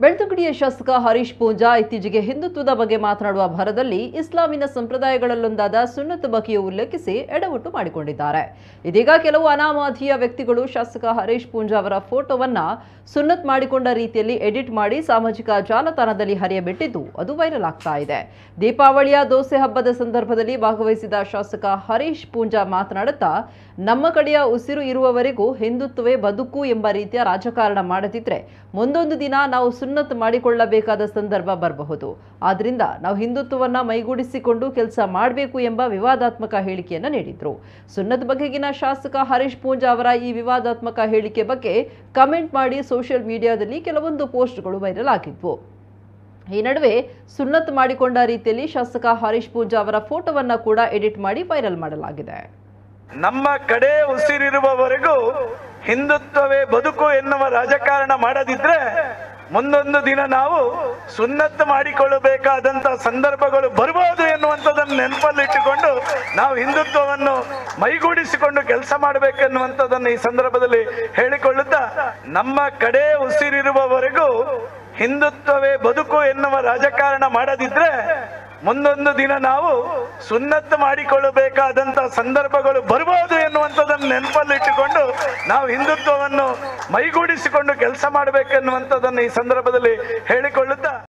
ಬೆಳ್ತಂಗಡಿಯ ಶಾಸಕ ಹರೀಶ್ ಪೂಂಜಾ ಇತ್ತೀಚೆಗೆ ಹಿಂದುತ್ವದ ಬಗ್ಗೆ ಮಾತನಾಡುವ ಭರದಲ್ಲಿ ಇಸ್ಲಾಮಿನ ಸಂಪ್ರದಾಯಗಳಲ್ಲೊಂದಾದ ಸುನ್ನತ್ ಬಗ್ಗೆಯೂ ಉಲ್ಲೇಖಿಸಿ ಎಡವಟ್ಟು ಮಾಡಿಕೊಂಡಿದ್ದಾರೆ ಇದೀಗ ಕೆಲವು ಅನಾಮಾಧೀಯ ವ್ಯಕ್ತಿಗಳು ಶಾಸಕ ಹರೀಶ್ ಪೂಂಜಾ ಅವರ ಫೋಟೋವನ್ನ ಸುನ್ನತ್ ಮಾಡಿಕೊಂಡ ರೀತಿಯಲ್ಲಿ ಎಡಿಟ್ ಮಾಡಿ ಸಾಮಾಜಿಕ ಜಾಲತಾಣದಲ್ಲಿ ಹರಿಯಬಿಟ್ಟಿದ್ದು ಅದು ವೈರಲ್ ಆಗ್ತಾ ಇದೆ ದೀಪಾವಳಿಯ ದೋಸೆ ಹಬ್ಬದ ಸಂದರ್ಭದಲ್ಲಿ ಭಾಗವಹಿಸಿದ ಶಾಸಕ ಹರೀಶ್ ಪೂಂಜಾ ಮಾತನಾಡುತ್ತಾ ನಮ್ಮ ಕಡೆಯ ಉಸಿರು ಇರುವವರೆಗೂ ಹಿಂದುತ್ವವೇ ಬದುಕು ಎಂಬ ರೀತಿಯ ರಾಜಕಾರಣ ಮಾಡದಿದ್ರೆ ಮುಂದೊಂದು ದಿನ ನಾವು ಸುನ್ನತ್ ಮಾಡಿಕೊಳ್ಳಬೇಕಾದ ಸಂದರ್ಭ ಬರಬಹುದು ಆದ್ರಿಂದ ನಾವು ಹಿಂದುತ್ವವನ್ನ ಮೈಗೂಡಿಸಿಕೊಂಡು ಕೆಲಸ ಮಾಡಬೇಕು ಎಂಬ ವಿವಾದಾತ್ಮಕ ಹೇಳಿಕೆಯನ್ನ ನೀಡಿದ್ರು ಸುನ್ನತ್ ಬಗೆಗಿನ ಶಾಸಕ ಹರೀಶ್ ಪೂಂಜಾ ಅವರ ಈ ವಿವಾದಾತ್ಮಕ ಹೇಳಿಕೆ ಬಗ್ಗೆ ಕಮೆಂಟ್ ಮಾಡಿ ಸೋಷಿಯಲ್ ಮೀಡಿಯಾದಲ್ಲಿ ಕೆಲವೊಂದು ಪೋಸ್ಟ್ಗಳು ವೈರಲ್ ಆಗಿದ್ವು ಈ ನಡುವೆ ಸುನ್ನತ್ ಮಾಡಿಕೊಂಡ ರೀತಿಯಲ್ಲಿ ಶಾಸಕ ಹರೀಶ್ ಪೂಂಜಾ ಅವರ ಫೋಟೋವನ್ನ ಕೂಡ ಎಡಿಟ್ ಮಾಡಿ ವೈರಲ್ ಮಾಡಲಾಗಿದೆ ನಮ್ಮ ಕಡೆ ಉಸಿರಿರುವವರೆಗೂ ಹಿಂದುತ್ವವೇ ಬದುಕು ಎನ್ನುವ ರಾಜಕಾರಣ ಮಾಡದಿದ್ರೆ ಮುಂದೊಂದು ದಿನ ನಾವು ಸುನ್ನತ್ ಮಾಡಿಕೊಳ್ಳಬೇಕಾದಂತ ಸಂದರ್ಭಗಳು ಬರಬಹುದು ಎನ್ನುವಂಥದ್ದನ್ನು ನೆನಪಲ್ಲಿಟ್ಟುಕೊಂಡು ನಾವು ಹಿಂದುತ್ವವನ್ನು ಮೈಗೂಡಿಸಿಕೊಂಡು ಕೆಲಸ ಮಾಡಬೇಕೆನ್ನುವಂಥದ್ದನ್ನು ಈ ಸಂದರ್ಭದಲ್ಲಿ ಹೇಳಿಕೊಳ್ಳುತ್ತಾ ನಮ್ಮ ಕಡೆ ಉಸಿರಿರುವವರೆಗೂ ಹಿಂದುತ್ವವೇ ಬದುಕು ಎನ್ನುವ ರಾಜಕಾರಣ ಮಾಡದಿದ್ರೆ ಮುಂದೊಂದು ದಿನ ನಾವು ಸುನ್ನತ್ ಮಾಡಿಕೊಳ್ಳಬೇಕಾದಂತ ಸಂದರ್ಭಗಳು ಬರಬಹುದು ಎನ್ನುವಂಥದ್ದನ್ನು ನೆನಪಲ್ಲಿಟ್ಟುಕೊಂಡು ನಾವು ಹಿಂದುತ್ವವನ್ನು ಮೈಗೂಡಿಸಿಕೊಂಡು ಕೆಲಸ ಮಾಡಬೇಕೆನ್ನುವಂಥದ್ದನ್ನು ಈ ಸಂದರ್ಭದಲ್ಲಿ ಹೇಳಿಕೊಳ್ಳುತ್ತಾ